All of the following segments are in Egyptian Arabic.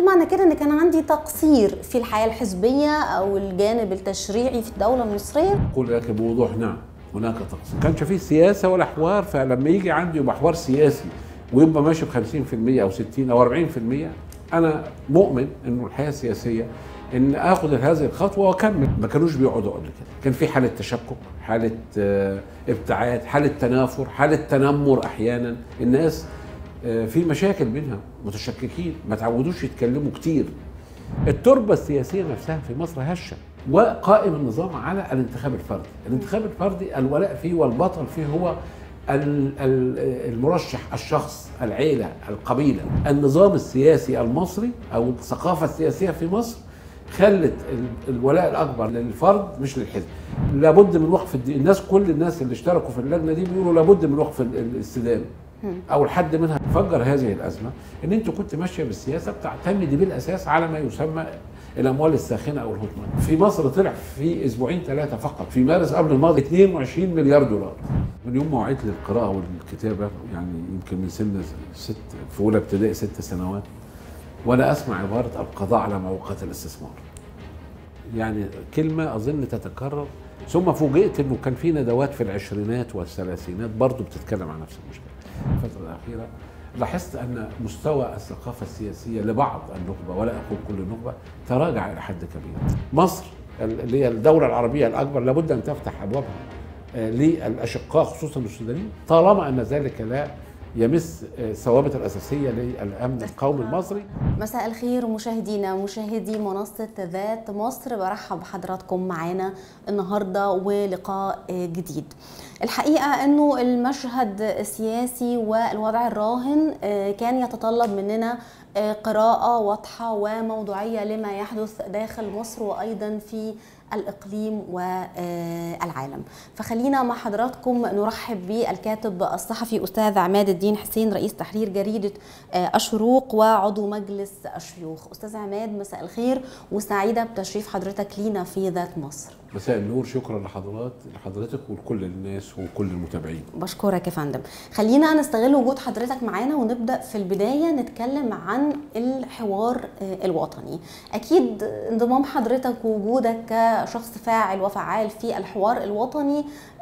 معنى كده ان كان عندي تقصير في الحياه الحزبيه او الجانب التشريعي في الدوله المصريه اقول لك بوضوح نعم هناك تقصير ما كانش فيه سياسه ولا حوار فلما يجي عندي يبقى حوار سياسي ويبقى ماشي ب 50% او 60 او 40% انا مؤمن انه الحياه السياسيه ان اخذ هذه الخطوه واكمل ما كانوش بيقعدوا قبل كده كان في حاله تشكك حاله آه، ابتعاد حاله تنافر حاله تنمر احيانا الناس آه، في مشاكل بينها متشككين ما تعودوش يتكلموا كتير التربه السياسيه نفسها في مصر هشه وقائم النظام على الانتخاب الفردي الانتخاب الفردي الولاء فيه والبطل فيه هو ال- ال- المرشح الشخص العيلة القبيلة النظام السياسي المصري أو الثقافة السياسية في مصر خلت ال- الولاء الأكبر للفرد مش للحزب لابد من وقف الد- الناس كل الناس اللي اشتركوا في اللجنة دي بيقولوا لابد من وقف ال- الاستدامة او الحد منها فجر هذه الازمه ان انت كنت ماشيه بالسياسه بتعتمدي بالاساس على ما يسمى الاموال الساخنه او الهوت ماني. في مصر طلع في اسبوعين ثلاثه فقط في مارس قبل الماضي 22 مليار دولار. من يوم ما وعيت للقراءه والكتابه يعني يمكن من سن ست في اولى ابتدائي ست سنوات وانا اسمع عباره القضاء على موقات الاستثمار. يعني كلمه اظن تتكرر ثم فوجئت انه كان في ندوات في العشرينات والثلاثينات برضه بتتكلم عن نفس المشكله. الفتره الاخيره لاحظت ان مستوى الثقافه السياسيه لبعض النخبه ولا اقول كل النخبه تراجع الى حد كبير. مصر اللي هي الدوله العربيه الاكبر لابد ان تفتح ابوابها آه، للاشقاء خصوصا السودانيين طالما ان ذلك لا يمس آه، الثوابت الاساسيه للامن القومي المصري مساء الخير مشاهدينا مشاهدي منصة ذات مصر برحب بحضراتكم معانا النهاردة ولقاء جديد الحقيقة أنه المشهد السياسي والوضع الراهن كان يتطلب مننا قراءة واضحة وموضوعية لما يحدث داخل مصر وأيضا في الإقليم والعالم فخلينا مع حضراتكم نرحب بالكاتب الصحفي أستاذ عماد الدين حسين رئيس تحرير جريدة الشروق وعضو مجلس الشيوخ أستاذ عماد مساء الخير وسعيدة بتشريف حضرتك لينا في ذات مصر مساء النور شكرا لحضرات لحضرتك ولكل الناس وكل المتابعين بشكرك يا فندم خلينا نستغل وجود حضرتك معانا ونبدا في البدايه نتكلم عن الحوار الوطني اكيد انضمام حضرتك ووجودك كشخص فاعل وفعال في الحوار الوطني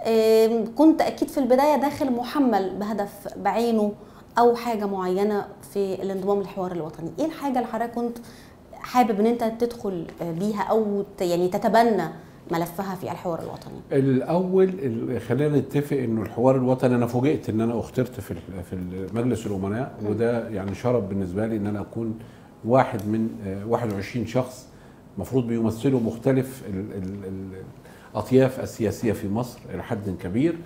كنت اكيد في البدايه داخل محمل بهدف بعينه او حاجه معينه في الانضمام للحوار الوطني ايه الحاجه اللي حضرتك كنت حابب ان انت تدخل بيها او يعني تتبنى ملفها في الحوار الوطني الاول خلينا نتفق انه الحوار الوطني انا فوجئت ان انا اخترت في في مجلس الامناء وده يعني شرف بالنسبه لي ان انا اكون واحد من 21 شخص المفروض بيمثلوا مختلف الاطياف السياسيه في مصر الى حد كبير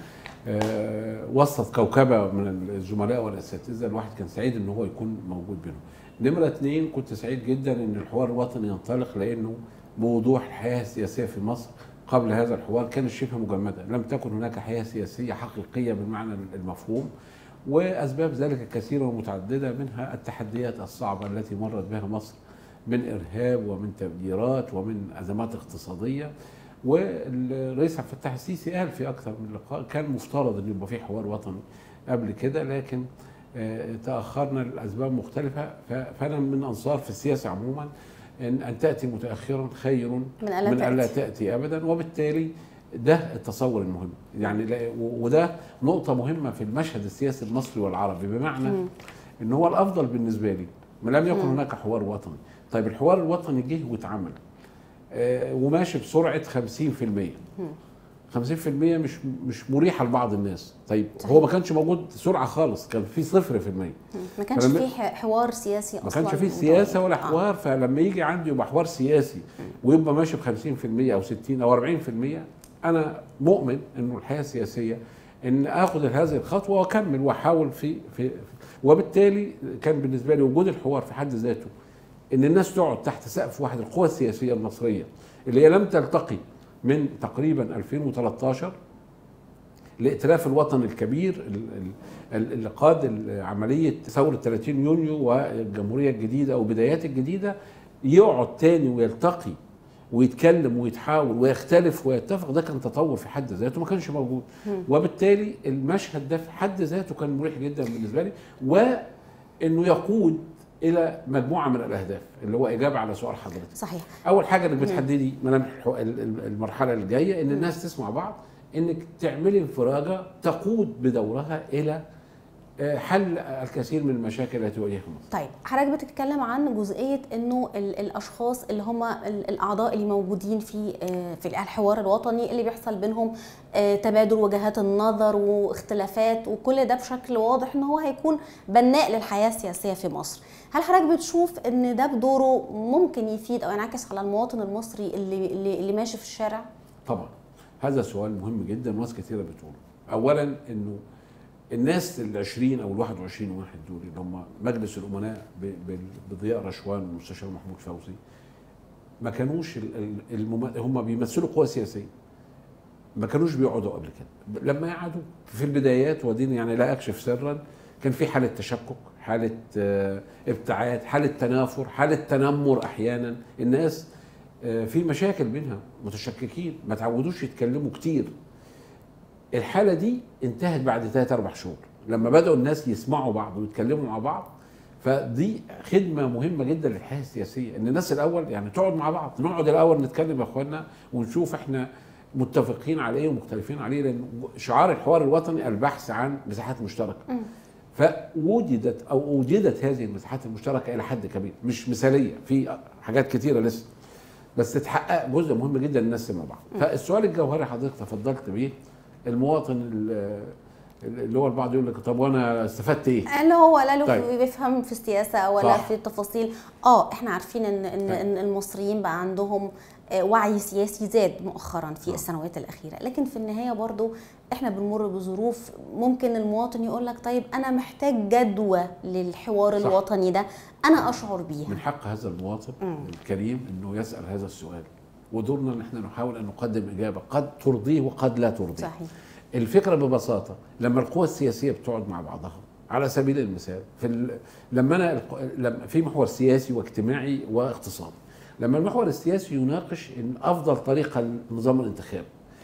وسط كوكبه من الزملاء والاساتذه الواحد كان سعيد ان هو يكون موجود بينهم نمره اثنين كنت سعيد جدا ان الحوار الوطني ينطلق لانه بوضوح الحياه السياسيه في مصر قبل هذا الحوار كانت شبه مجمده، لم تكن هناك حياه سياسيه حقيقيه بالمعنى المفهوم واسباب ذلك كثيره ومتعدده منها التحديات الصعبه التي مرت بها مصر من ارهاب ومن تفجيرات ومن ازمات اقتصاديه والرئيس عبد الفتاح السيسي قال في اكثر من لقاء كان مفترض ان يبقى في حوار وطني قبل كده لكن تاخرنا لاسباب مختلفه فانا من انصار في السياسه عموما ان ان تاتي متاخرا خير من الا من الا تاتي ابدا وبالتالي ده التصور المهم يعني وده نقطه مهمه في المشهد السياسي المصري والعربي بمعنى م. ان هو الافضل بالنسبه لي ما لم يكن م. هناك حوار وطني طيب الحوار الوطني جه واتعمل آه وماشي بسرعه 50% م. 50% مش مش مريحه لبعض الناس طيب صحيح. هو ما كانش موجود سرعه خالص كان في 0% ما كانش في حوار سياسي اصلا ما كانش في سياسه ولا حوار آه. فلما يجي عندي يبقى حوار سياسي ويبقى ماشي ب 50% او 60 او 40% انا مؤمن انه الحياه السياسيه ان اخذ هذه الخطوه واكمل واحاول في في وبالتالي كان بالنسبه لي وجود الحوار في حد ذاته ان الناس تقعد تحت سقف واحد القوى السياسيه المصريه اللي هي لم تلتقي من تقريبا 2013 الائتلاف الوطني الكبير اللي قاد عمليه ثوره 30 يونيو والجمهوريه الجديده او بدايات الجديده يقعد تاني ويلتقي ويتكلم ويتحاور ويختلف ويتفق ده كان تطور في حد ذاته ما كانش موجود وبالتالي المشهد ده في حد ذاته كان مريح جدا بالنسبه لي وانه يقود الى مجموعه من الاهداف اللي هو اجابه على سؤال حضرتك صحيح اول حاجه انك بتحددي ملامح الحو- ال- ال- المرحله الجايه ان الناس تسمع بعض انك تعملي انفراجه تقود بدورها الى آه، حل الكثير من المشاكل التي تواجهها مصر طيب حضرتك بتتكلم عن جزئيه انه ال- الاشخاص اللي هم ال- الاعضاء اللي موجودين في آه، في الحوار الوطني اللي بيحصل بينهم آه، تبادل وجهات النظر واختلافات وكل ده بشكل واضح ان هو هيكون بناء للحياه السياسيه في مصر هل حضرتك بتشوف ان ده بدوره ممكن يفيد او ينعكس على المواطن المصري اللي اللي, اللي ماشي في الشارع طبعا هذا سؤال مهم جدا وناس كثيره بتقوله اولا انه الناس ال 20 او ال 21 واحد دول اللي هم مجلس الامناء ب- بال- بضياء رشوان والمستشار محمود فوزي ما كانوش ال- ال- المم... هم بيمثلوا قوى سياسيه ما كانوش بيقعدوا قبل كده ب- لما قعدوا في البدايات ودين يعني لا اكشف سرا كان في حاله تشكك حاله آه، ابتعاد حاله تنافر حاله تنمر احيانا الناس آه، في مشاكل بينها متشككين ما تعودوش يتكلموا كتير الحاله دي انتهت بعد ثلاث اربع شهور لما بداوا الناس يسمعوا بعض ويتكلموا مع بعض فدي خدمه مهمه جدا للحياه السياسيه ان الناس الاول يعني تقعد مع بعض نقعد الاول نتكلم يا اخوانا ونشوف احنا متفقين على ايه ومختلفين عليه لان شعار الحوار الوطني البحث عن مساحات مشتركه فوجدت او وجدت هذه المساحات المشتركه الى حد كبير مش مثاليه في حاجات كتيره لسه بس تتحقق جزء مهم جدا الناس تسمع بعض فالسؤال الجوهري حضرتك تفضلت بيه المواطن ال- اللي هو البعض يقول لك طب وانا استفدت ايه؟ اللي هو لا له طيب. طيب. بيفهم في السياسه ولا صح. في التفاصيل اه احنا عارفين ان ان, طيب. إن المصريين بقى عندهم آه، وعي سياسي زاد مؤخرا في آه. السنوات الاخيره لكن في النهايه برضو احنا بنمر بظروف ممكن المواطن يقول لك طيب انا محتاج جدوى للحوار صح. الوطني ده انا اشعر بيها من حق هذا المواطن مم. الكريم انه يسال هذا السؤال ودورنا ان احنا نحاول ان نقدم اجابه قد ترضيه وقد لا ترضيه صحيح الفكره ببساطه لما القوى السياسيه بتقعد مع بعضها على سبيل المثال في ال... لما انا الق- لما في محور سياسي واجتماعي واقتصادي لما المحور السياسي يناقش ان افضل طريقه للنظام الانتخابي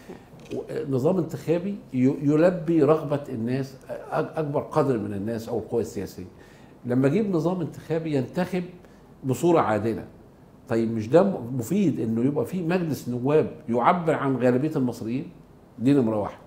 و- نظام انتخابي ي- يلبي رغبه الناس أ- اكبر قدر من الناس او القوى السياسيه لما اجيب نظام انتخابي ينتخب بصوره عادله طيب مش ده م- مفيد انه يبقى في مجلس نواب يعبر عن غالبيه المصريين دي نمره واحد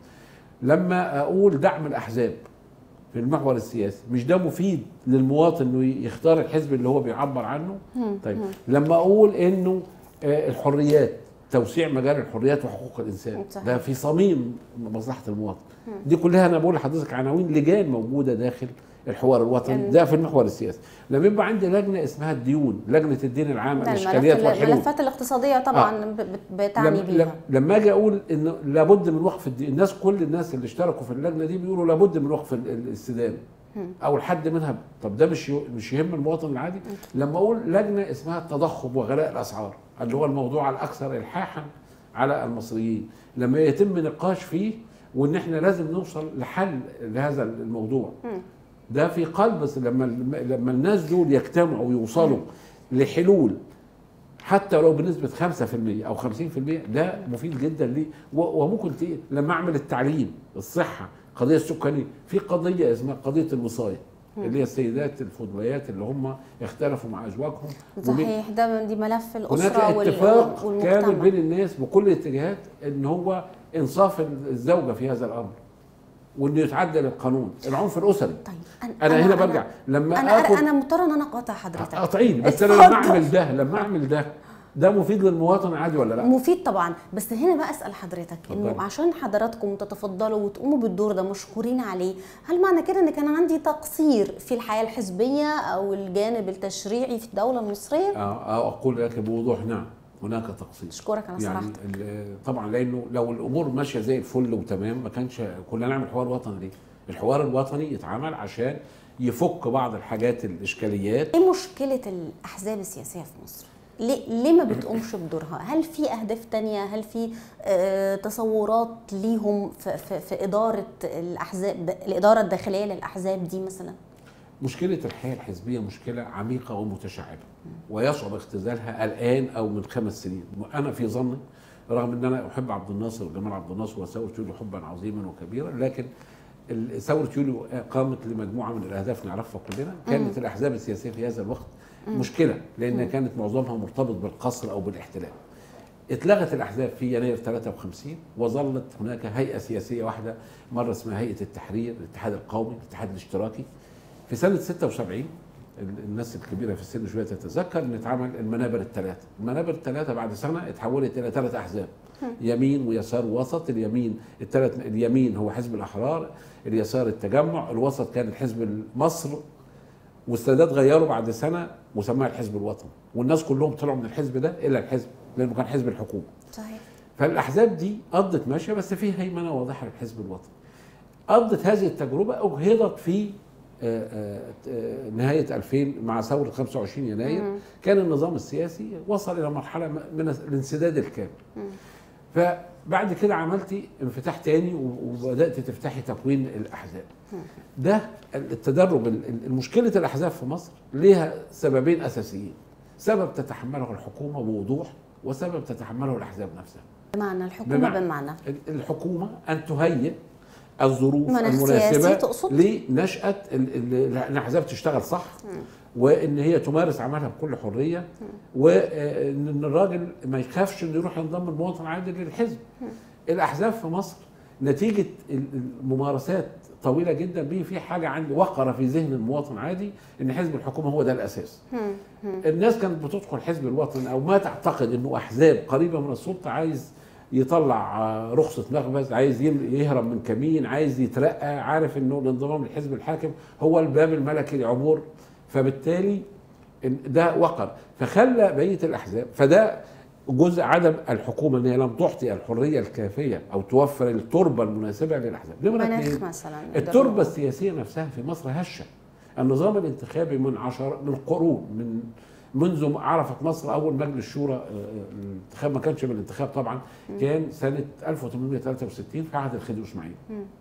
لما اقول دعم الاحزاب في المحور السياسي مش ده مفيد للمواطن انه يختار الحزب اللي هو بيعبر عنه طيب لما اقول انه آه، الحريات توسيع مجال الحريات وحقوق الانسان صحيح. ده في صميم مصلحه المواطن دي كلها انا بقول لحضرتك عناوين لجان موجوده داخل الحوار الوطني يعني- ده في المحور السياسي لما يبقى عندي لجنه اسمها الديون لجنه الدين العام ده الاشكاليات الملف والحلول الملفات الاقتصاديه طبعا ب- بت- بتعني لما, بيها لما- لما اجي اقول انه لابد من وقف الدين الناس كل الناس اللي اشتركوا في اللجنه دي بيقولوا لابد من وقف ال- ال- السدان او الحد منها طب ده مش ي- مش يهم المواطن العادي لما اقول لجنه اسمها التضخم وغلاء الاسعار اللي هو الموضوع الاكثر الحاحا على المصريين لما يتم نقاش فيه وان احنا لازم نوصل لحل لهذا الموضوع ده في قلب بس لما لما الناس دول يجتمعوا ويوصلوا لحلول حتى لو بنسبة 5% أو 50% ده مفيد جدا ليه و- وممكن ت- لما أعمل التعليم الصحة القضية السكانية في قضية اسمها قضية الوصاية اللي هي السيدات الفضليات اللي هم اختلفوا مع أزواجهم ومن- صحيح ده دي ملف هناك الاسره وال- اتفاق والمجتمع كامل بين الناس بكل الاتجاهات ان هو انصاف الزوجه في هذا الامر وانه يتعدل القانون العنف الاسري طيب انا, هنا برجع لما انا اخد انا مضطره ان انا اقاطع حضرتك قاطعيني بس انا لما اتفضل. اعمل ده لما اعمل ده ده مفيد للمواطن عادي ولا لا؟ مفيد طبعا بس هنا بقى اسال حضرتك انه اتفضلي. عشان حضراتكم تتفضلوا وتقوموا بالدور ده مشكورين عليه هل معنى كده ان كان عندي تقصير في الحياه الحزبيه او الجانب التشريعي في الدوله المصريه آه، آه، اقول لك بوضوح نعم هناك تقصير اشكرك على يعني صراحتك ال- طبعا لانه لو الامور ماشيه زي الفل وتمام ما كانش كنا نعمل حوار وطني ليه؟ الحوار الوطني يتعمل عشان يفك بعض الحاجات الاشكاليات ايه مشكله الاحزاب السياسيه في مصر ليه ليه ما بتقومش بدورها هل في اهداف تانية هل في آه تصورات ليهم في, في, في اداره الاحزاب الاداره الداخليه للاحزاب دي مثلا مشكلة الحياة الحزبية مشكلة عميقة ومتشعبة ويصعب اختزالها الآن أو من خمس سنين أنا في ظني رغم أن أنا أحب عبد الناصر وجمال عبد الناصر وسأوت له حبا عظيما وكبيرا لكن ال- ثوره يوليو قامت لمجموعه من الاهداف نعرفها كلنا كانت الاحزاب السياسيه في هذا الوقت مشكله لان كانت معظمها مرتبط بالقصر او بالاحتلال اتلغت الاحزاب في يناير 53 وظلت هناك هيئه سياسيه واحده مره اسمها هيئه التحرير الاتحاد القومي الاتحاد الاشتراكي في سنه 76 ال- الناس الكبيره في السن شويه تتذكر ان اتعمل المنابر الثلاثه المنابر الثلاثه بعد سنه اتحولت الى ثلاث احزاب يمين ويسار ووسط اليمين الثلاث اليمين هو حزب الاحرار اليسار التجمع الوسط كان الحزب مصر والسادات غيروا بعد سنه وسماها الحزب الوطني والناس كلهم طلعوا من الحزب ده الا الحزب لانه كان حزب الحكومه صحيح فالاحزاب دي قضت ماشيه بس في هيمنه واضحه للحزب الوطني قضت هذه التجربه اجهضت في آه، آه، آه، نهايه 2000 مع ثوره 25 يناير كان النظام السياسي وصل الى مرحله من الانسداد الكامل فبعد كده عملتي انفتاح تاني و- وبدات تفتحي تكوين الاحزاب ده التدرج ال- ال- المشكله الاحزاب في مصر ليها سببين اساسيين سبب تتحمله الحكومه بوضوح وسبب تتحمله الاحزاب نفسها بمعنى الحكومه بمعنى بمعنى ال- الحكومه ان تهيئ الظروف مناخ سياسي المناسبه تقصد؟ لنشاه ال- ال- الاحزاب تشتغل صح وان هي تمارس عملها بكل حريه وان الراجل ما يخافش انه يروح ينضم المواطن العادي للحزب الاحزاب في مصر نتيجه ال- الممارسات طويله جدا به في حاجه عندي وقر في ذهن المواطن العادي ان حزب الحكومه هو ده الاساس الناس كانت بتدخل حزب الوطن او ما تعتقد انه احزاب قريبه من السلطه عايز يطلع آه، رخصه مخبز عايز يم- يهرب من كمين عايز يترقى عارف انه الانضمام للحزب الحاكم هو الباب الملكي للعبور فبالتالي إن ده وقر فخلى بقيه الاحزاب فده جزء عدم الحكومه ان هي لم تعطي الحريه الكافيه او توفر التربه المناسبه للاحزاب نمرة مناخ اتنين، مثلا التربه السياسيه نفسها في مصر هشه النظام الانتخابي من عشر من قرون من منذ ما عرفت مصر اول مجلس شورى آه، الانتخاب ما كانش بالانتخاب طبعا كان سنه 1863 في عهد الخديوي اسماعيل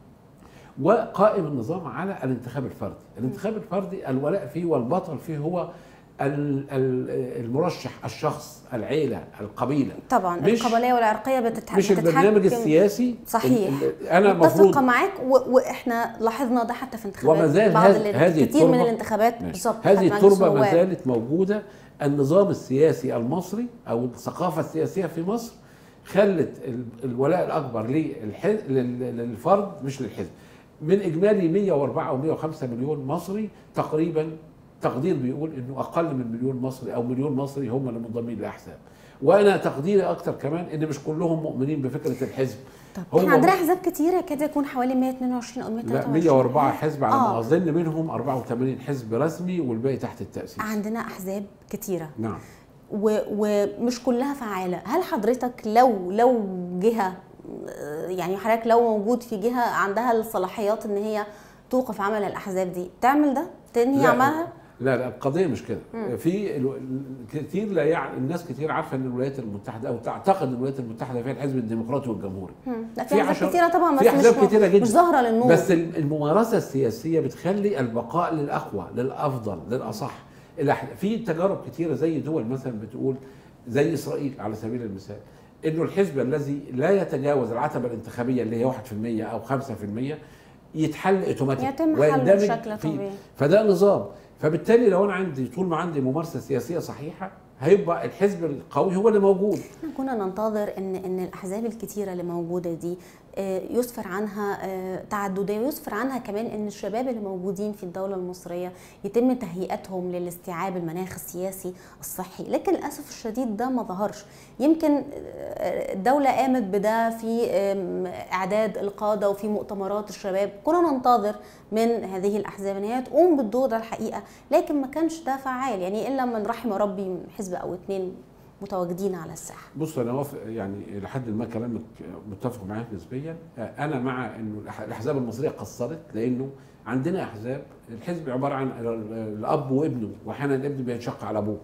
وقائم النظام على الانتخاب الفردي الانتخاب الفردي الولاء فيه والبطل فيه هو ال- ال- المرشح الشخص العيله القبيله طبعا مش- القبليه والعرقيه بتتح... مش البرنامج بتتحكم- السياسي صحيح ال- ال- انا متفقه المفروض معاك و... واحنا لاحظنا ده حتى في انتخابات وما زال بعض هذه- ال- هذه كتير من التربة- الانتخابات ماشي. بالظبط هذه بتاعت مجلس التربه ما النواب. زالت موجوده النظام السياسي المصري او الثقافه السياسيه في مصر خلت ال- الولاء الاكبر للح- لل- للفرد مش للحزب من اجمالي 104 او 105 مليون مصري تقريبا تقدير بيقول انه اقل من مليون مصري او مليون مصري هم اللي منضمين لاحزاب وانا تقديري اكتر كمان ان مش كلهم مؤمنين بفكره الحزب طب احنا عندنا احزاب كتير يكاد يكون حوالي 122 او لا 123 104 حزب على آه. ما اظن منهم 84 حزب رسمي والباقي تحت التاسيس عندنا احزاب كتيره نعم و... ومش كلها فعاله هل حضرتك لو لو جهه آه، يعني حضرتك لو موجود في جهه عندها الصلاحيات ان هي توقف عمل الاحزاب دي تعمل ده تنهي لا، عملها لا لا القضيه مش كده في ال- ال- كتير لا يع... الناس كتير عارفه ان الولايات المتحده او تعتقد ان الولايات المتحده فيها الحزب الديمقراطي والجمهوري مم. لا في في عشر- احزاب كتيره طبعا بس في احزاب مش كتيره جدا مش ظاهره للنور بس ال- الممارسه السياسيه بتخلي البقاء للاقوى للافضل للاصح الأح- في تجارب كتيره زي دول مثلا بتقول زي اسرائيل على سبيل المثال انه الحزب الذي لا يتجاوز العتبه الانتخابيه اللي هي 1% او 5% يتحل اوتوماتيك يتم حله ويندمج بشكل في- طبيعي. فده نظام فبالتالي لو انا عندي طول ما عندي ممارسه سياسيه صحيحه هيبقى الحزب القوي هو اللي موجود احنا كنا ننتظر ان ان الاحزاب الكتيره اللي موجوده دي آه، يسفر عنها آه، تعدديه ويسفر عنها كمان ان الشباب اللي موجودين في الدوله المصريه يتم تهيئتهم للاستيعاب المناخ السياسي الصحي لكن للاسف الشديد ده ما ظهرش يمكن آه، الدوله قامت بده في آم، اعداد القاده وفي مؤتمرات الشباب كنا ننتظر من هذه الاحزاب ان هي تقوم بالدور ده الحقيقه لكن ما كانش ده فعال يعني الا من رحم ربي حزب او اتنين متواجدين على الساحه بص انا وافق يعني لحد ما كلامك متفق معاه نسبيا انا مع انه الأح- الاحزاب المصريه قصرت لانه عندنا احزاب الحزب عباره عن الاب وابنه واحيانا الابن بينشق على ابوه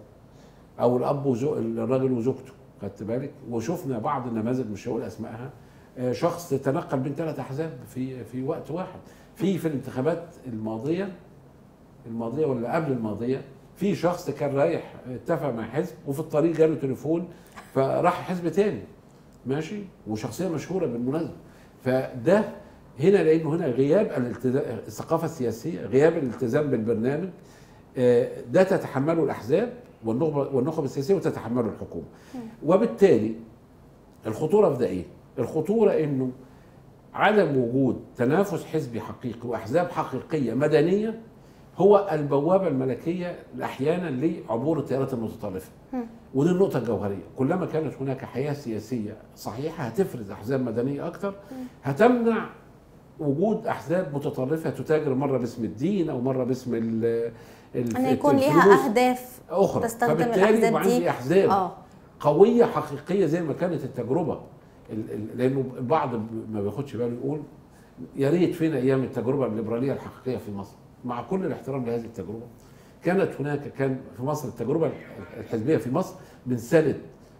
او الاب وزو الراجل وزوجته خدت بالك وشفنا بعض النماذج مش هقول اسمائها آه، شخص تنقل بين ثلاث احزاب في في وقت واحد في في الانتخابات الماضيه الماضيه ولا قبل الماضيه في شخص كان رايح اتفق مع حزب وفي الطريق جاله تليفون فراح حزب تاني ماشي وشخصيه مشهوره بالمناسبه فده هنا لانه هنا غياب الالتزام الثقافه السياسيه غياب الالتزام بالبرنامج آه، ده تتحمله الاحزاب والنخبه والنخب السياسيه وتتحمله الحكومه وبالتالي الخطوره في ده ايه الخطوره انه عدم وجود تنافس حزبي حقيقي واحزاب حقيقيه مدنيه هو البوابه الملكيه احيانا لعبور التيارات المتطرفه ودي النقطه الجوهريه كلما كانت هناك حياه سياسيه صحيحه هتفرز احزاب مدنيه اكثر هتمنع وجود احزاب متطرفه تتاجر مره باسم الدين او مره باسم ال ال- ان يكون الفلوس ليها اهداف اخرى تستخدم فبالتالي الأحزاب يبقى دي. عندي احزاب اه قويه حقيقيه زي ما كانت التجربه ال- ال- لانه البعض ما بياخدش باله يقول يا ريت فينا ايام التجربه الليبراليه الحقيقيه في مصر مع كل الاحترام لهذه التجربه كانت هناك كان في مصر التجربه الحزبيه في مصر من سنه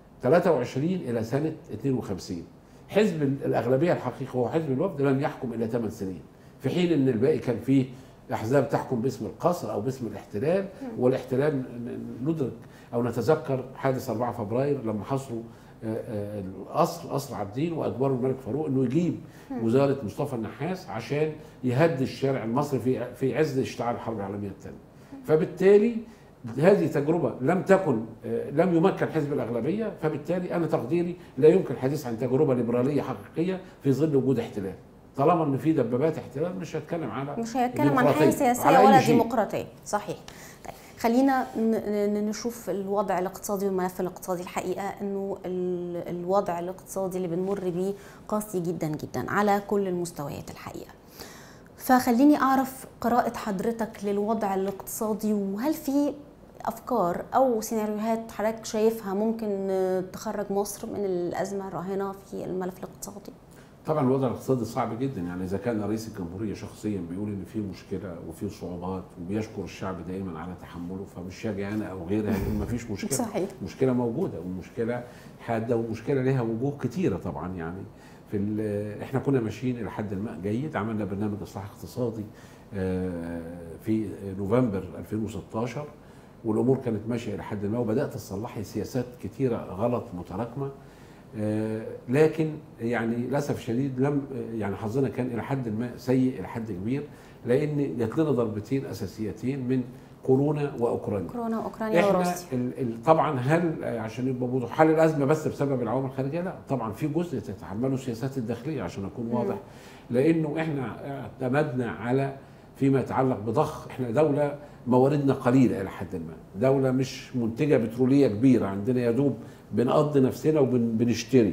23 الى سنه 52 حزب الاغلبيه الحقيقي هو حزب الوفد لم يحكم الا 8 سنين في حين ان الباقي كان فيه احزاب تحكم باسم القصر او باسم الاحتلال والاحتلال ن- ندرك او نتذكر حادث 4 فبراير لما حصروا آه، آه، القصر قصر عابدين واجبروا الملك فاروق انه يجيب وزاره مصطفى النحاس عشان يهدي الشارع المصري في في عز اشتعال الحرب العالميه الثانيه. فبالتالي هذه تجربه لم تكن آه، لم يمكن حزب الاغلبيه فبالتالي انا تقديري لا يمكن الحديث عن تجربه ليبراليه حقيقيه في ظل وجود احتلال. طالما ان في دبابات احتلال مش هتكلم على مش هيتكلم عن ديمقراطية، حياه سياسيه على أي ولا شيء. ديمقراطيه صحيح طيب خلينا ن- ن- نشوف الوضع الاقتصادي والملف الاقتصادي الحقيقه انه ال- الوضع الاقتصادي اللي بنمر بيه قاسي جدا جدا على كل المستويات الحقيقه فخليني اعرف قراءه حضرتك للوضع الاقتصادي وهل في افكار او سيناريوهات حضرتك شايفها ممكن آه، تخرج مصر من الازمه الراهنه في الملف الاقتصادي طبعا الوضع الاقتصادي صعب جدا يعني اذا كان رئيس الجمهوريه شخصيا بيقول ان في مشكله وفي صعوبات وبيشكر الشعب دائما على تحمله فمش هاجي انا او غيري هيقول ما فيش مشكله صحيح. مشكله موجوده والمشكله حاده والمشكله لها وجوه كتيره طبعا يعني في ال- احنا كنا ماشيين الى حد ما جيد عملنا برنامج اصلاح اقتصادي آه، في نوفمبر 2016 والامور كانت ماشيه الى حد ما وبدات تصلحي سياسات كتيره غلط متراكمه آه، لكن يعني للاسف الشديد لم يعني حظنا كان الى حد ما سيء الى حد كبير لان جات لنا ضربتين اساسيتين من كورونا واوكرانيا كورونا واوكرانيا احنا وروسيا ال ال طبعا هل آه، عشان يبقى موضوع حل الازمه بس بسبب العوامل الخارجيه لا طبعا في جزء تتحمله السياسات الداخليه عشان اكون واضح لانه احنا اعتمدنا على فيما يتعلق بضخ احنا دوله مواردنا قليله الى حد ما دوله مش منتجه بتروليه كبيره عندنا يا دوب بنقضي نفسنا وبنشتري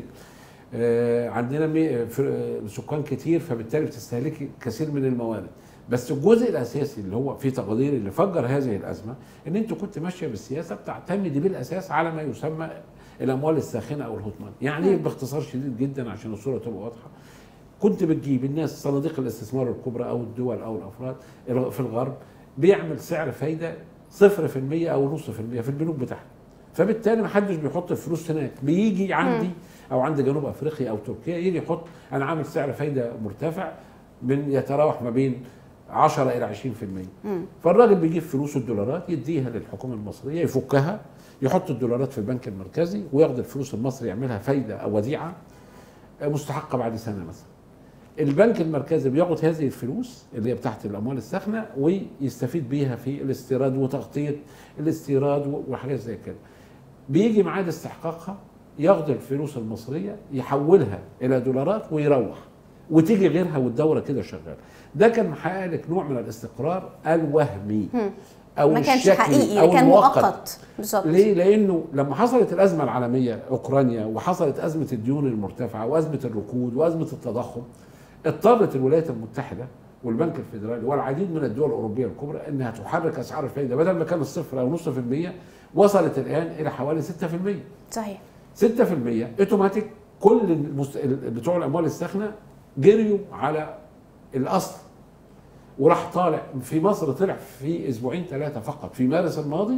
آه، عندنا مي- ف- آه، سكان كتير فبالتالي بتستهلكي كثير من الموارد بس الجزء الاساسي اللي هو في تقديري اللي فجر هذه الازمه ان انت كنت ماشيه بالسياسه بتعتمدي بالاساس على ما يسمى الاموال الساخنه او الهوت ماني يعني ايه باختصار شديد جدا عشان الصوره تبقى واضحه كنت بتجيب الناس صناديق الاستثمار الكبرى او الدول او الافراد في الغرب بيعمل سعر فايده 0% او نص في المية في البنوك بتاعها فبالتالي ما حدش بيحط الفلوس هناك بيجي عندي او عند جنوب افريقيا او تركيا يجي يحط انا عامل سعر فايده مرتفع من يتراوح ما بين 10 الى 20% فالراجل بيجيب فلوس الدولارات يديها للحكومه المصريه يفكها يحط الدولارات في البنك المركزي وياخد الفلوس المصري يعملها فايده او وديعه مستحقه بعد سنه مثلا البنك المركزي بياخد هذه الفلوس اللي هي بتاعت الاموال الساخنه ويستفيد بيها في الاستيراد وتغطيه الاستيراد وحاجات زي كده بيجي ميعاد استحقاقها ياخد الفلوس المصريه يحولها الى دولارات ويروح وتيجي غيرها والدوره كده شغاله ده كان محقق لك نوع من الاستقرار الوهمي او ما كانش الشكلي حقيقي او كان المؤقت مؤقت بالظبط ليه؟ لانه لما حصلت الازمه العالميه اوكرانيا وحصلت ازمه الديون المرتفعه وازمه الركود وازمه التضخم اضطرت الولايات المتحده والبنك الفيدرالي والعديد من الدول الاوروبيه الكبرى انها تحرك اسعار الفايده بدل ما كان الصفر او نص في المية وصلت الان الى حوالي 6% صحيح 6% اوتوماتيك كل المست... بتوع الاموال الساخنه جريوا على الاصل وراح طالع في مصر طلع في اسبوعين ثلاثه فقط في مارس الماضي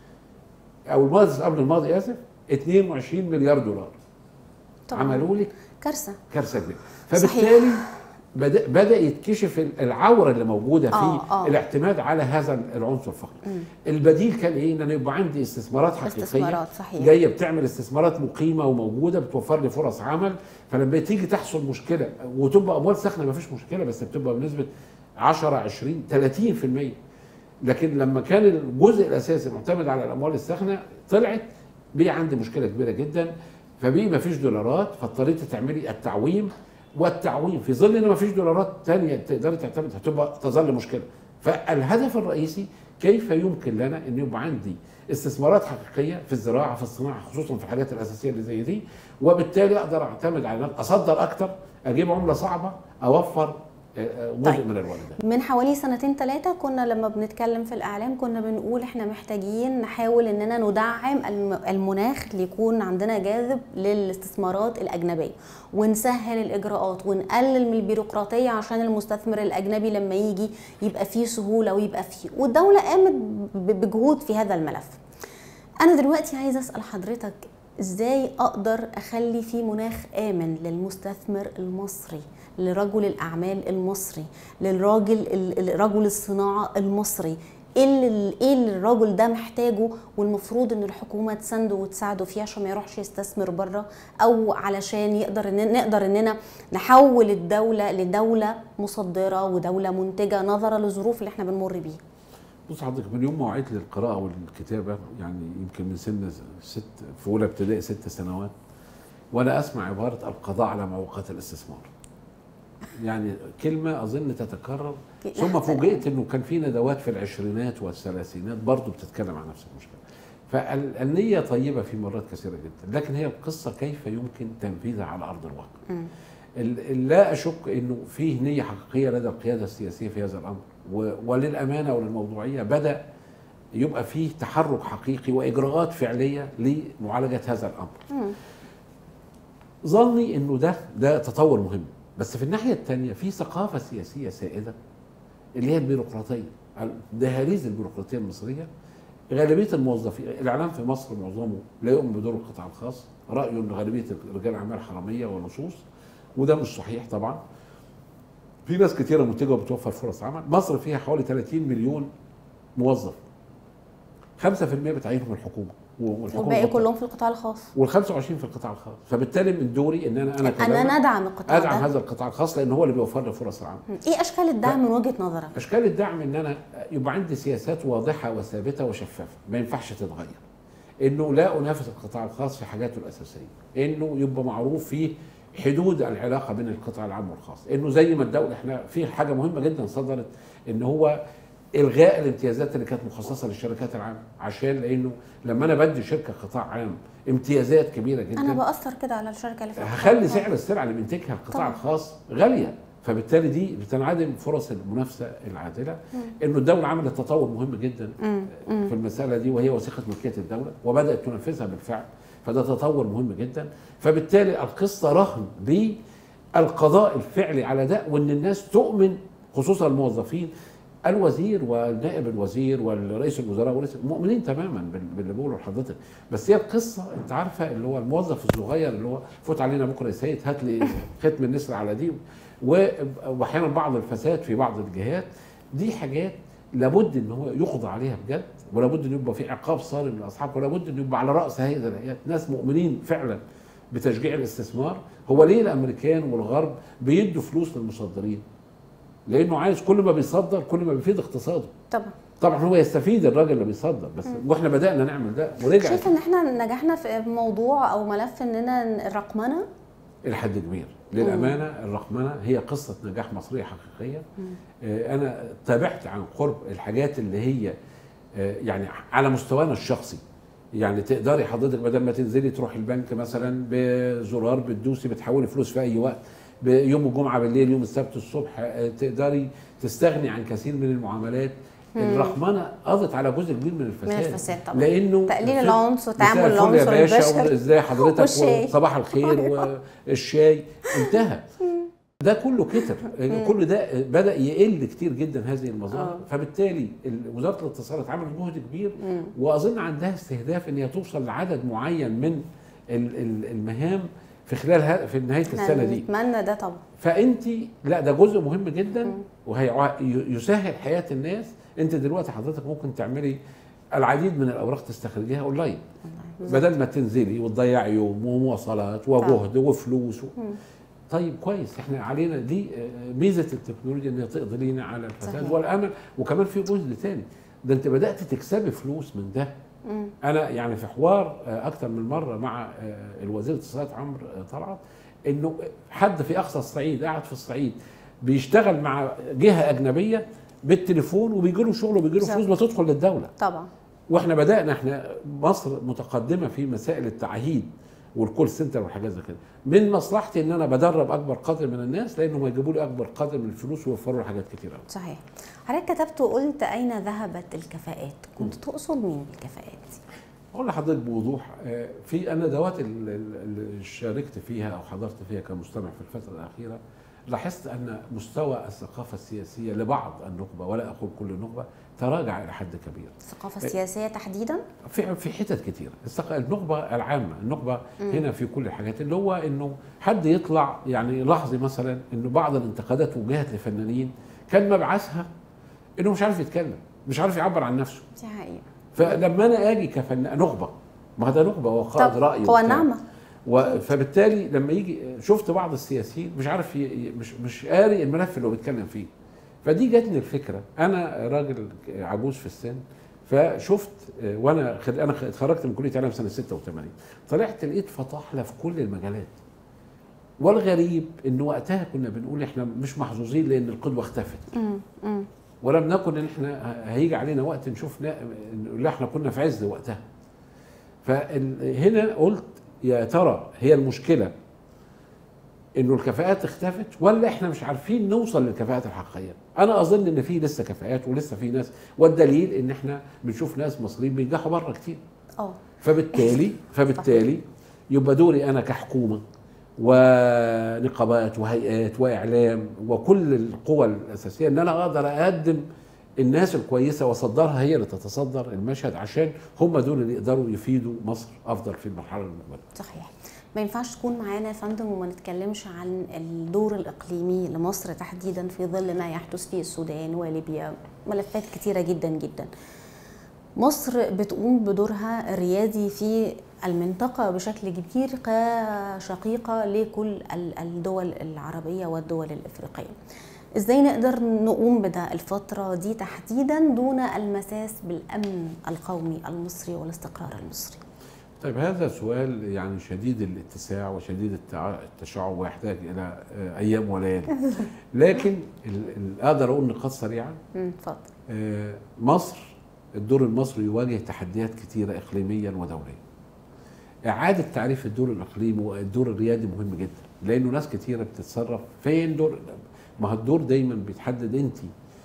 او مارس قبل الماضي اسف 22 مليار دولار طبعا عملوا لك كارثه كارثه كبيره فبالتالي بدا بدا يتكشف العوره اللي موجوده في آه، آه. الاعتماد على هذا العنصر فقط مم. البديل كان ايه ان انا يبقى عندي استثمارات حقيقيه استثمارات صحيح جايه بتعمل استثمارات مقيمه وموجوده بتوفر لي فرص عمل فلما تيجي تحصل مشكله وتبقى اموال ساخنه ما فيش مشكله بس بتبقى بنسبه 10 20 30% لكن لما كان الجزء الاساسي معتمد على الاموال الساخنه طلعت بقي عندي مشكله كبيره جدا فبقي ما فيش دولارات فاضطريت تعملي التعويم والتعويم في ظل ان ما فيش دولارات تانية تقدري تعتمد هتبقى تظل مشكله فالهدف الرئيسي كيف يمكن لنا ان يبقى عندي استثمارات حقيقيه في الزراعه في الصناعه خصوصا في الحاجات الاساسيه اللي زي دي وبالتالي اقدر اعتمد على إن اصدر اكتر اجيب عمله صعبه اوفر آه، آه، جزء طيب. من الواردات من حوالي سنتين ثلاثة كنا لما بنتكلم في الإعلام كنا بنقول إحنا محتاجين نحاول إننا ندعم الم- المناخ اللي يكون عندنا جاذب للاستثمارات الأجنبية ونسهل الإجراءات ونقلل من البيروقراطية عشان المستثمر الأجنبي لما يجي يبقى فيه سهولة ويبقى فيه والدولة قامت ب- بجهود في هذا الملف أنا دلوقتي عايزة أسأل حضرتك إزاي أقدر أخلي في مناخ آمن للمستثمر المصري لرجل الأعمال المصري للراجل ال- ال- رجل الصناعة المصري ايه اللي ايه اللي الراجل ده محتاجه والمفروض ان الحكومه تسنده وتساعده فيه عشان ما يروحش يستثمر بره او علشان يقدر ان نقدر اننا نحول الدوله لدوله مصدره ودوله منتجه نظرا للظروف اللي احنا بنمر بيها بص حضرتك من يوم ما وعيت للقراءة والكتابة يعني يمكن من سن ست في أولى ابتدائي ست سنوات وأنا أسمع عبارة القضاء على معوقات الاستثمار. يعني كلمة أظن تتكرر ثم فوجئت إنه كان في ندوات في العشرينات والثلاثينات برضه بتتكلم عن نفس المشكلة. فالنية طيبة في مرات كثيرة جدا، لكن هي القصة كيف يمكن تنفيذها على أرض الواقع. مم. ال- ال- لا اشك انه فيه نيه حقيقيه لدى القياده السياسيه في هذا الامر و- وللامانه وللموضوعيه بدا يبقى فيه تحرك حقيقي واجراءات فعليه لمعالجه هذا الامر. مم. ظني انه ده ده تطور مهم بس في الناحيه الثانيه في ثقافه سياسيه سائده اللي هي البيروقراطيه دهاليز البيروقراطيه المصريه غالبيه الموظفين الاعلام في مصر معظمه لا يؤمن بدور القطاع الخاص رايه ان غالبيه رجال الاعمال حراميه ولصوص وده مش صحيح طبعا في ناس كتيره منتجه وبتوفر فرص عمل مصر فيها حوالي 30 مليون موظف 5% بتعينهم الحكومه والحكومه والباقي بتطلع. كلهم في القطاع الخاص وال 25 في القطاع الخاص فبالتالي من دوري ان انا انا انا كمان ندعم القطاع ادعم ده هذا القطاع الخاص لان هو اللي بيوفر لي فرص العمل ايه اشكال الدعم من وجهه نظرك اشكال الدعم ان انا يبقى عندي سياسات واضحه وثابته وشفافه ما ينفعش تتغير انه لا انافس القطاع الخاص في حاجاته الاساسيه انه يبقى معروف فيه حدود العلاقه بين القطاع العام والخاص انه زي ما الدوله احنا في حاجه مهمه جدا صدرت ان هو الغاء الامتيازات اللي كانت مخصصه للشركات العامه عشان لانه لما انا بدي شركه قطاع عام امتيازات كبيره جدا انا باثر كده على الشركه اللي في القطاع هخلي الخاص. سعر السلعه اللي بينتجها القطاع طبعا. الخاص غاليه فبالتالي دي بتنعدم فرص المنافسه العادله انه الدوله عملت تطور مهم جدا مم. مم. في المساله دي وهي وثيقه ملكيه الدوله وبدات تنفذها بالفعل فده تطور مهم جدا فبالتالي القصه رهن بالقضاء الفعلي على ده وان الناس تؤمن خصوصا الموظفين الوزير والنائب الوزير والرئيس الوزراء ورئيس مؤمنين تماما بال- باللي بقوله لحضرتك بس هي القصه انت عارفه اللي هو الموظف الصغير اللي هو فوت علينا بكره يا سيد هات لي ختم النسر على دي و- واحيانا بعض الفساد في بعض الجهات دي حاجات لابد ان هو يقضى عليها بجد ولابد ان يبقى في عقاب صارم لاصحابها ولابد ان يبقى على راس هذه الهيئات ناس مؤمنين فعلا بتشجيع الاستثمار هو ليه الامريكان والغرب بيدوا فلوس للمصدرين لانه عايز كل ما بيصدر كل ما بيفيد اقتصاده طبعا طبعا هو يستفيد الراجل اللي بيصدر بس واحنا بدانا نعمل ده ورجع شايف ان احنا نجحنا في موضوع او ملف اننا الرقمنه الى حد كبير للامانه الرقمنه هي قصه نجاح مصريه حقيقيه آه، انا تابعت عن قرب الحاجات اللي هي آه، يعني على مستوانا الشخصي يعني تقدري حضرتك بدل ما تنزلي تروحي البنك مثلا بزرار بتدوسي بتحولي فلوس في اي وقت بيوم الجمعه بالليل يوم السبت الصبح آه، تقدري تستغني عن كثير من المعاملات الرقمنه قضت على جزء كبير من الفساد من الفساد طبعا. لانه تقليل في- العنصر وتعامل مساء الفل يا العنصر باشا البشري. ازاي حضرتك والشاي. وصباح الخير والشاي انتهى ده كله كتر كل ده بدا يقل كتير جدا هذه المظاهر آه. فبالتالي ال- وزاره الاتصالات عملت جهد كبير واظن عندها استهداف ان هي توصل لعدد معين من ال- ال- المهام في خلال ها- في نهايه السنه دي نتمنى ده طبعا فانت لا ده جزء مهم جدا مم. وهيسهل حياه الناس انت دلوقتي حضرتك ممكن تعملي العديد من الاوراق تستخرجيها اونلاين بالظبط. بدل ما تنزلي وتضيعي يوم ومواصلات وجهد وفلوس و... مم. طيب كويس احنا علينا دي آه، ميزه التكنولوجيا ان هي تقضي لينا على الفساد صحيح. والامل وكمان في جزء تاني ده انت بدات تكسبي فلوس من ده مم. انا يعني في حوار آه، اكتر من مره مع آه، الوزير الاتصالات عمرو آه، طلعت انه حد في اقصى الصعيد قاعد في الصعيد بيشتغل مع جهه اجنبيه بالتليفون وبيجي له شغل وبيجي له بالظبط. فلوس بتدخل للدوله طبعا واحنا بدانا احنا مصر متقدمه في مسائل التعهيد والكول سنتر والحاجات زي كده من مصلحتي ان انا بدرب اكبر قدر من الناس لانهم هيجيبوا لي اكبر قدر من الفلوس ويوفروا لي حاجات كتير قوي صحيح حضرتك كتبت وقلت اين ذهبت الكفاءات كنت تقصد مين بالكفاءات دي اقول لحضرتك بوضوح آه، في الندوات ال- ال- اللي شاركت فيها او حضرت فيها كمستمع في الفتره الاخيره لاحظت ان مستوى الثقافه السياسيه لبعض النخبه ولا اقول كل النخبه تراجع الى حد كبير الثقافه السياسيه تحديدا في في حتت كتير الثق- النخبه العامه النخبه هنا في كل الحاجات اللي هو انه حد يطلع يعني لاحظي مثلا انه بعض الانتقادات وجهت لفنانين كان مبعثها انه مش عارف يتكلم مش عارف يعبر عن نفسه دي حقيقه فلما انا اجي كفنان نخبه ما ده نخبه وقائد طب راي هو وبتاع. النعمه و- فبالتالي لما يجي شفت بعض السياسيين مش عارف ي- ي- مش مش قاري الملف اللي هو بيتكلم فيه فدي جاتني الفكره انا راجل عجوز في السن فشفت آه، وانا خد انا اتخرجت من كليه اعلام سنه 86 طلعت لقيت فطاحله في كل المجالات والغريب ان وقتها كنا بنقول احنا مش محظوظين لان القدوه اختفت مم. مم. ولم نكن ان احنا ه- هيجي علينا وقت نشوف نا- اللي احنا كنا في عز وقتها فهنا قلت يا ترى هي المشكله انه الكفاءات اختفت ولا احنا مش عارفين نوصل للكفاءات الحقيقيه انا اظن ان في لسه كفاءات ولسه في ناس والدليل ان احنا بنشوف ناس مصريين بينجحوا بره كتير اه فبالتالي فبالتالي يبقى دوري انا كحكومه ونقابات وهيئات واعلام وكل القوى الاساسيه ان انا اقدر اقدم الناس الكويسه واصدرها هي اللي تتصدر المشهد عشان هم دول اللي يقدروا يفيدوا مصر افضل في المرحله المقبله. صحيح ما ينفعش تكون معانا يا فندم وما نتكلمش عن الدور الاقليمي لمصر تحديدا في ظل ما يحدث في السودان وليبيا ملفات كتيره جدا جدا مصر بتقوم بدورها الريادي في المنطقه بشكل كبير كشقيقه لكل ال- الدول العربيه والدول الافريقيه ازاي نقدر نقوم بده الفتره دي تحديدا دون المساس بالامن القومي المصري والاستقرار المصري طيب هذا سؤال يعني شديد الاتساع وشديد التع- التشعب ويحتاج الى آه، ايام وليالي لكن ال- ال- اقدر اقول نقاط سريعه مم، اتفضل آه، مصر الدور المصري يواجه تحديات كثيرة إقليميا ودوليا إعادة تعريف الدور الإقليمي والدور الريادي مهم جدا لأنه ناس كثيرة بتتصرف فين دور ما هو الدور دايما بيتحدد أنت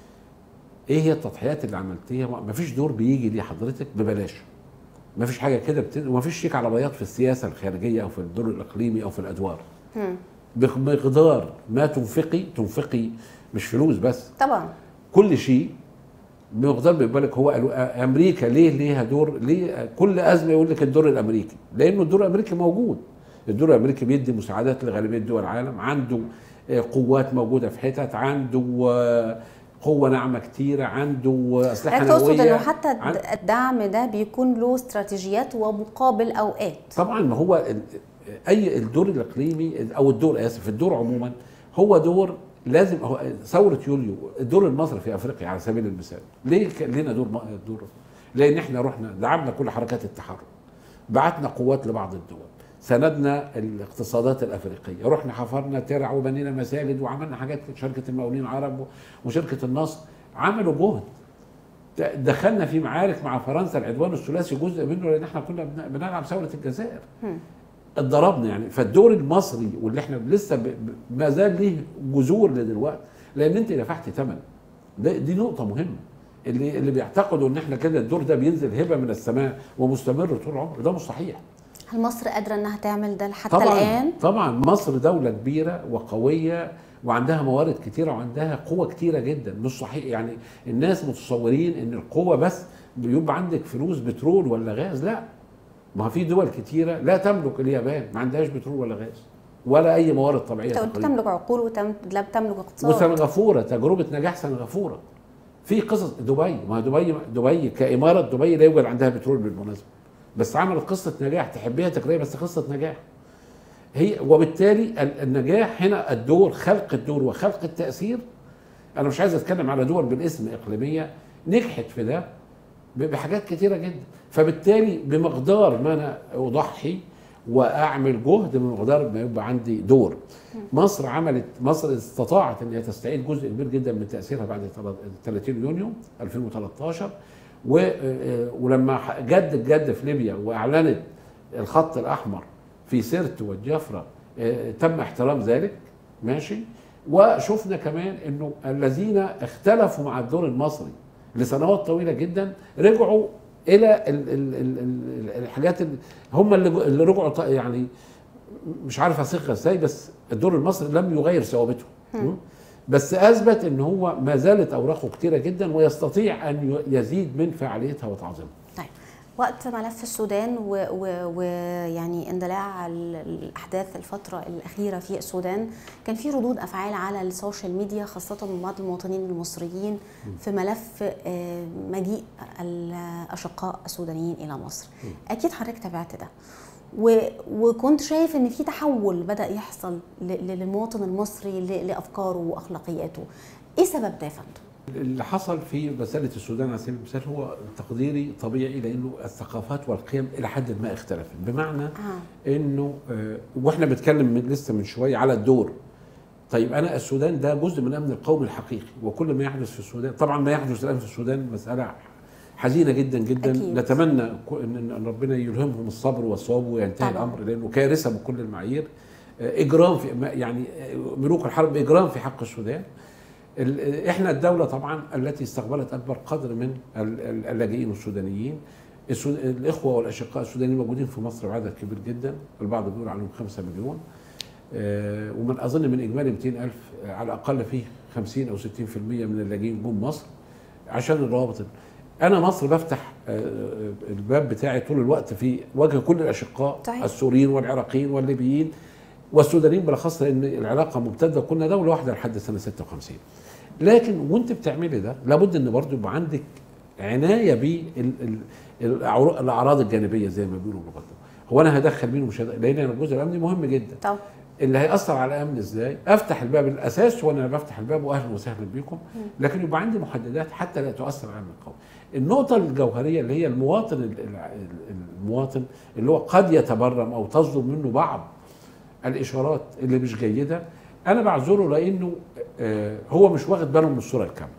إيه هي التضحيات اللي عملتيها ما فيش دور بيجي لحضرتك ببلاش ما فيش حاجة كده بت... وما فيش شيك على بياض في السياسة الخارجية أو في الدور الإقليمي أو في الأدوار مم. بمقدار ما تنفقي تنفقي مش فلوس بس طبعا كل شيء بمقدار بالك هو قالوا امريكا ليه ليها دور ليه كل ازمه يقول لك الدور الامريكي لانه الدور الامريكي موجود الدور الامريكي بيدي مساعدات لغالبيه دول العالم عنده آه، قوات موجوده في حتت عنده آه، قوه ناعمه كتيره عنده اسلحه حضرتك تقصد نوويه انه حتى عن- الدعم ده بيكون له استراتيجيات ومقابل اوقات طبعا ما هو ال- اي الدور الاقليمي او الدور اسف الدور عموما هو دور لازم هو ثوره يوليو الدور المصري في افريقيا على سبيل المثال ليه كان لنا دور م- دور لان احنا رحنا دعمنا كل حركات التحرر بعتنا قوات لبعض الدول سندنا الاقتصادات الافريقيه رحنا حفرنا ترع وبنينا مساجد وعملنا حاجات شركه المقاولين العرب وشركه النصر عملوا جهد دخلنا في معارك مع فرنسا العدوان الثلاثي جزء منه لان احنا كنا بن- بنلعب ثوره الجزائر هم. اتضربنا يعني فالدور المصري واللي احنا لسه ب- ب- ما زال ليه جذور لدلوقتي لان انت دفعت ثمن ده- دي نقطه مهمه اللي اللي بيعتقدوا ان احنا كده الدور ده بينزل هبه من السماء ومستمر طول العمر ده مش صحيح هل مصر قادره انها تعمل ده حتى طبعا الان طبعا مصر دوله كبيره وقويه وعندها موارد كتيره وعندها قوه كتيره جدا مش صحيح يعني الناس متصورين ان القوه بس بيبقى عندك فلوس بترول ولا غاز لا ما في دول كتيره لا تملك اليابان ما عندهاش بترول ولا غاز ولا اي موارد طبيعيه انت قلت تقريباً. تملك عقول ولا بتملك اقتصاد وسنغافوره تجربه نجاح سنغافوره في قصص دبي ما دبي دبي كاماره دبي لا يوجد عندها بترول بالمناسبه بس عملت قصه نجاح تحبيها تكرهيها بس قصه نجاح هي وبالتالي ال- النجاح هنا الدور خلق الدور وخلق التاثير انا مش عايز اتكلم على دول بالاسم اقليميه نجحت في ده ب- بحاجات كتيره جدا فبالتالي بمقدار ما انا اضحي واعمل جهد بمقدار ما يبقى عندي دور مصر عملت مصر استطاعت ان هي تستعيد جزء كبير جدا من تاثيرها بعد 30 يونيو 2013 و- آه، ولما ح- جد الجد في ليبيا واعلنت الخط الاحمر في سرت والجفره آه، تم احترام ذلك ماشي وشفنا كمان انه الذين اختلفوا مع الدور المصري لسنوات طويله جدا رجعوا الى ال ال ال ال الحاجات اللي هم اللي جو- اللي رجعوا ط- يعني مش عارف اصيغها ازاي بس الدور المصري لم يغير ثوابته م? بس اثبت ان هو ما زالت اوراقه كتيره جدا ويستطيع ان ي- يزيد من فعاليتها وتعظيمها طيب وقت ملف السودان ويعني اندلاع ال- الاحداث الفتره الاخيره في السودان كان في ردود افعال على السوشيال ميديا خاصه من بعض المواطنين المصريين في ملف آه، مجيء الاشقاء السودانيين الى مصر اكيد حضرتك تابعت ده و... وكنت شايف ان في تحول بدا يحصل ل... للمواطن المصري ل... لافكاره واخلاقياته ايه سبب ده يا فندم اللي حصل في مسألة السودان على سبيل المثال هو تقديري طبيعي لأنه الثقافات والقيم إلى حد ما اختلفت بمعنى آه. إنه آه، وإحنا بنتكلم من لسه من شوية على الدور طيب أنا السودان ده جزء من الأمن القومي الحقيقي وكل ما يحدث في السودان طبعا ما يحدث الآن في السودان مسألة حزينة جدا جدا أكيد. نتمنى ك- إن إن ربنا يلهمهم الصبر والصواب وينتهي طبعاً. الأمر لأنه كارثة بكل المعايير آه، إجرام في ما- يعني آه، ملوك الحرب إجرام في حق السودان ال- احنا الدوله طبعا التي استقبلت اكبر قدر من ال- ال- اللاجئين السودانيين السود- الاخوه والاشقاء السودانيين موجودين في مصر بعدد كبير جدا البعض بيقول عنهم 5 مليون آه، ومن اظن من اجمالي 200 الف آه، على الاقل فيه 50 او 60% من اللاجئين جم مصر عشان الروابط انا مصر بفتح آه، آه، الباب بتاعي طول الوقت في وجه كل الاشقاء صحيح. السوريين والعراقيين والليبيين والسودانيين بالاخص لان العلاقه ممتده كنا دوله واحده لحد سنه 56 لكن وانت بتعملي ده لابد ان برضه يبقى عندك عنايه بالاعراض الجانبيه زي ما بيقولوا برضه هو انا هدخل مين ومش هدخل لان أنا الجزء الامني مهم جدا طب اللي هيأثر على الامن ازاي؟ افتح الباب الاساس وانا بفتح الباب واهلا وسهلا بكم لكن يبقى عندي محددات حتى لا تؤثر على الامن القومي. النقطة الجوهرية اللي هي المواطن ال- ال- المواطن اللي هو قد يتبرم او تصدر منه بعض الاشارات اللي مش جيدة انا بعذره لانه آه، هو مش واخد باله من الصورة الكاملة.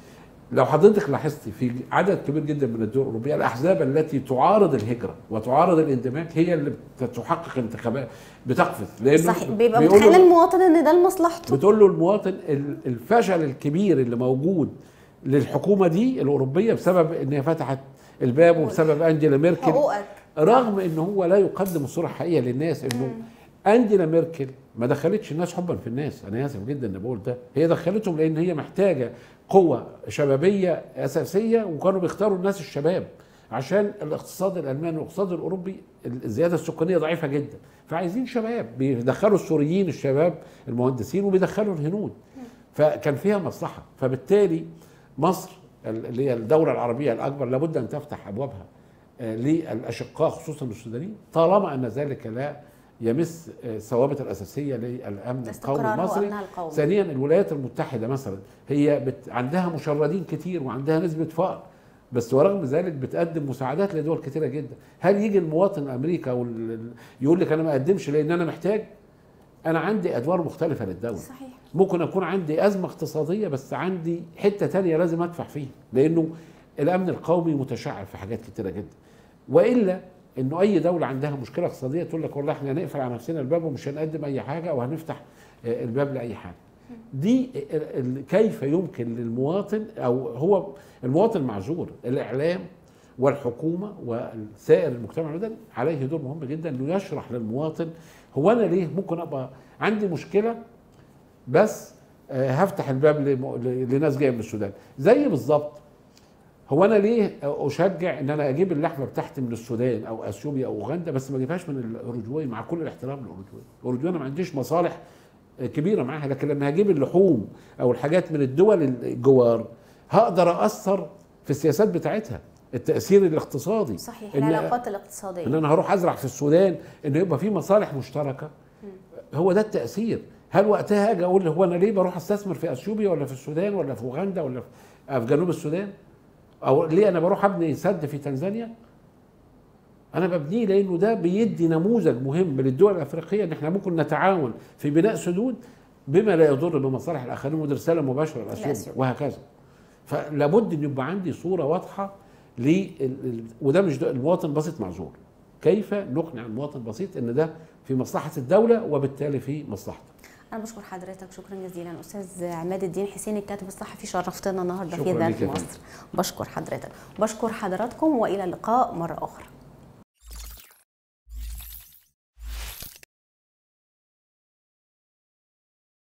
لو حضرتك لاحظتي في عدد كبير جدا من الدول الاوروبيه الاحزاب التي تعارض الهجره وتعارض الاندماج هي اللي بت- تحقق انتخابات بتقفز لانه صحيح بيبقى بيقولوا- متخيل المواطن ان ده لمصلحته بتقول له المواطن ال- الفشل الكبير اللي موجود للحكومه دي الاوروبيه بسبب ان هي فتحت الباب وبسبب انجيلا ميركل حقوقك رغم ان هو لا يقدم الصوره الحقيقيه للناس انه انجيلا ميركل ما دخلتش الناس حبا في الناس انا اسف جدا ان بقول ده هي دخلتهم لان هي محتاجه قوه شبابيه اساسيه وكانوا بيختاروا الناس الشباب عشان الاقتصاد الالماني والاقتصاد الاوروبي الزياده السكانيه ضعيفه جدا فعايزين شباب بيدخلوا السوريين الشباب المهندسين وبيدخلوا الهنود فكان فيها مصلحه فبالتالي مصر اللي هي الدوله العربيه الاكبر لابد ان تفتح ابوابها آه، للاشقاء خصوصا السودانيين طالما ان ذلك لا يمس آه، الثوابت الاساسيه للامن القومي استقرار المصري وامنها القومي ثانيا الولايات المتحده مثلا هي بت... عندها مشردين كتير وعندها نسبه فقر بس ورغم ذلك بتقدم مساعدات لدول كتيره جدا هل يجي المواطن امريكا وال... يقول لك انا ما اقدمش لان انا محتاج انا عندي ادوار مختلفه للدوله صحيح ممكن اكون عندي ازمه اقتصاديه بس عندي حته تانية لازم ادفع فيها لانه الامن القومي متشعب في حاجات كتيره جدا والا انه اي دوله عندها مشكله اقتصاديه تقول لك والله احنا هنقفل على نفسنا الباب ومش هنقدم اي حاجه او هنفتح آه، الباب لاي حاجه دي ال- ال- كيف يمكن للمواطن او هو المواطن معذور الاعلام والحكومه وسائر المجتمع المدني عليه دور مهم جدا انه يشرح للمواطن هو انا ليه ممكن ابقى عندي مشكله بس آه، هفتح الباب لم- ل- لناس جايه من السودان زي بالظبط هو انا ليه اشجع ان انا اجيب اللحمه بتاعتي من السودان او اثيوبيا او اوغندا بس ما اجيبهاش من الاوروجواي مع كل الاحترام للاوروجواي الاوروجواي انا ما عنديش مصالح كبيره معاها لكن لما هجيب اللحوم او الحاجات من الدول الجوار هقدر اثر في السياسات بتاعتها التاثير الاقتصادي صحيح إن- العلاقات ان الاقتصاديه انا هروح ازرع في السودان ان يبقى في مصالح مشتركه هو ده التاثير هل وقتها اجي اقول هو انا ليه بروح استثمر في اثيوبيا ولا في السودان ولا في اوغندا ولا في في جنوب السودان او ليه انا بروح ابني سد في تنزانيا انا ببنيه لانه ده بيدي نموذج مهم للدول الافريقيه ان احنا ممكن نتعاون في بناء سدود بما لا يضر بمصالح الاخرين ودي رساله مباشره لاثيوبيا لأثيوبيا. وهكذا فلابد ان يبقى عندي صوره واضحه ل وده مش ده المواطن البسيط معذور كيف نقنع المواطن البسيط ان ده في مصلحه الدوله وبالتالي في مصلحته انا بشكر حضرتك شكرا جزيلا استاذ عماد الدين حسين الكاتب الصحفي شرفتنا النهارده في شكراً ذات ليك يا مصر بشكر حضرتك بشكر حضراتكم والى اللقاء مره اخرى